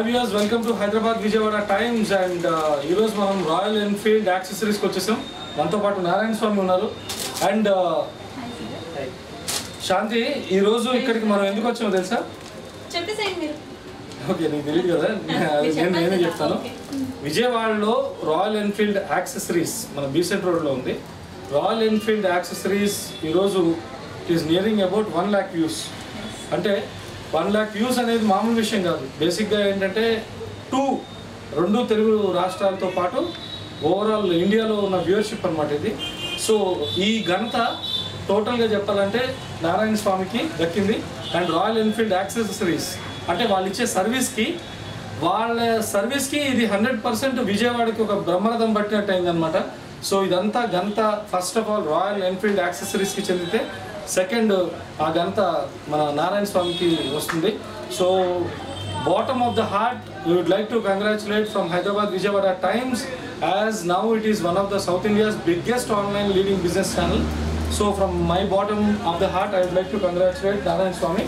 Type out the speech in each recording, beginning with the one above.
Hi viewers welcome to Hyderabad Vijayawada Times and ఈరోజు మనం royal Enfield యాక్సెసరీస్కి వచ్చేసాం మనతో పాటు నారాయణ స్వామి ఉన్నారు అండ్ శాంతి ఈరోజు ఇక్కడికి మనం ఎందుకు వచ్చామో తెలుసా చెప్పేసేయండి మీరు ఓకే నీకు తెలియదు కదా అది నేను నేనే చెప్తాను విజయవాడలో రాయల్ ఎన్ఫీల్డ్ యాక్సెసరీస్ మన బీసెంట్ రోడ్లో ఉంది రాయల్ ఎన్ఫీల్డ్ యాక్సెసరీస్ ఈరోజు it is nearing about one lakh views అంటే వన్ ల్యాక్ వ్యూస్ అనేది మామూలు విషయం కాదు బేసిక్గా ఏంటంటే టూ రెండు తెలుగు రాష్ట్రాలతో పాటు ఓవరాల్ ఇండియాలో ఉన్న వ్యూవర్షిప్ అనమాట ఇది సో ఈ ఘనత టోటల్గా చెప్పాలంటే నారాయణ స్వామికి దక్కింది అండ్ రాయల్ ఎన్ఫీల్డ్ యాక్సెసరీస్ అంటే వాళ్ళు ఇచ్చే సర్వీస్కి వాళ్ళ సర్వీస్కి ఇది హండ్రెడ్ పర్సెంట్ విజయవాడకి ఒక బ్రహ్మరథం పట్టినట్టు అయిందనమాట సో ఇదంతా ఘనత first of all Royal Enfield యాక్సెసరీస్కి చెందితే సెకండ్ ఆ ఘనత మన నారాయణ స్వామికి వస్తుంది so bottom of the heart you would like to congratulate from Hyderabad Vijayawada Times as now it is one of the South India's biggest online leading business channel so from my bottom of the heart I would like to congratulate Narayana Swamy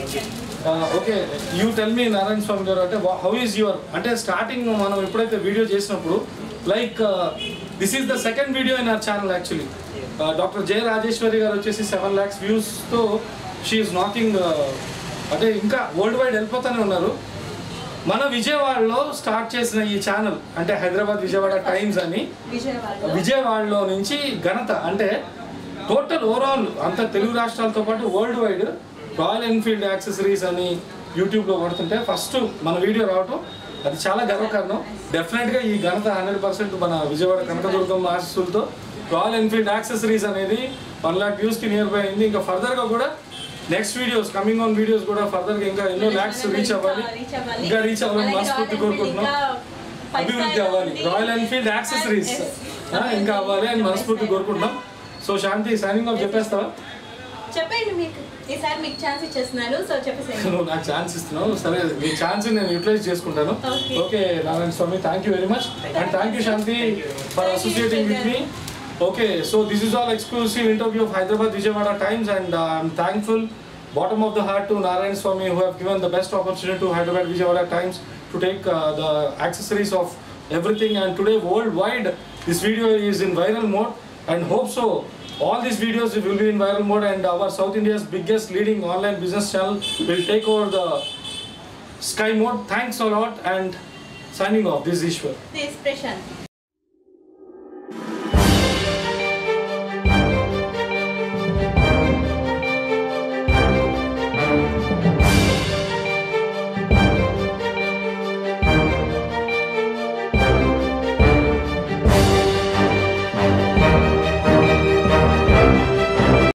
okay you tell me Narayana Swamy garu అంటే how is your అంటే starting మనం ఎప్పుడైతే video చేసినప్పుడు like this is the second video in our channel actually doctor Jaya Rajeshwari garu వచ్చేసి seven lakhs వ్యూస్తో she is knocking అంటే ఇంకా world wide వెళ్ళిపోతూనే ఉన్నారు మన విజయవాడలో స్టార్ట్ చేసిన ఈ ఛానల్ అంటే హైదరాబాద్ విజయవాడ టైమ్స్ అని విజయవాడలో విజయవాడలో నుంచి ఘనత అంటే టోటల్ ఓవరాల్ అంత తెలుగు రాష్ట్రాలతో పాటు world wide Royal Enfield accessories అని యూట్యూబ్లో పడుతుంటే ఫస్ట్ మన వీడియో రావటం అది చాలా గర్వకారణం డెఫినెట్గా ఈ ఘనత హండ్రెడ్ పర్సెంట్ మన విజయవాడ కనకదుర్గం ఆశస్సులతో రాయల్ ఎన్ఫీల్డ్ యాక్సెసరీస్ అనేది వన్ లాక్ వ్యూస్కి నియర్ బై అయింది ఇంకా ఫర్దర్గా కూడా next videos coming on videos కూడా ఫర్దర్గా ఇంకా ఎన్నో ల్యాక్స్ రీచ్ అవ్వాలి ఇంకా రీచ్ అవ్వాలని మనస్ఫూర్తి కోరుకుంటున్నాం అభివృద్ధి అవ్వాలి రాయల్ ఎన్ఫీల్డ్ యాక్సెసరీస్ ఇంకా అవ్వాలి అని మనస్ఫూర్తి కోరుకుంటున్నాం సో శాంతి సైనింగ్ ఆఫ్ చెప్పేస్తావా చెప్పండి మీకు ఈసారి మీకు ఛాన్స్ ఇచ్చేస్తున్నాను సో చెప్పేసేయండి నువ్వు నాకు ఛాన్స్ ఇస్తున్నావు సరే మీ ఛాన్స్ నేను యూటిలైజ్ చేసుకుంటాను Okay. Okay Narayana Swamy thank you very much and thank you Shanti for Thank you, associating with me okay so this is all exclusive interview of Hyderabad Vijayawada Times and I'm thankful bottom of the heart to Narayana Swamy who have given the best opportunity to Hyderabad Vijayawada Times to take uh, the accessories of everything and today worldwide this video is in viral mode and hope so all these videos will be in viral mode and our South India's biggest leading online business channel will take over the sky mode. Thanks a lot and signing off. This is Ishwar. This Prashanth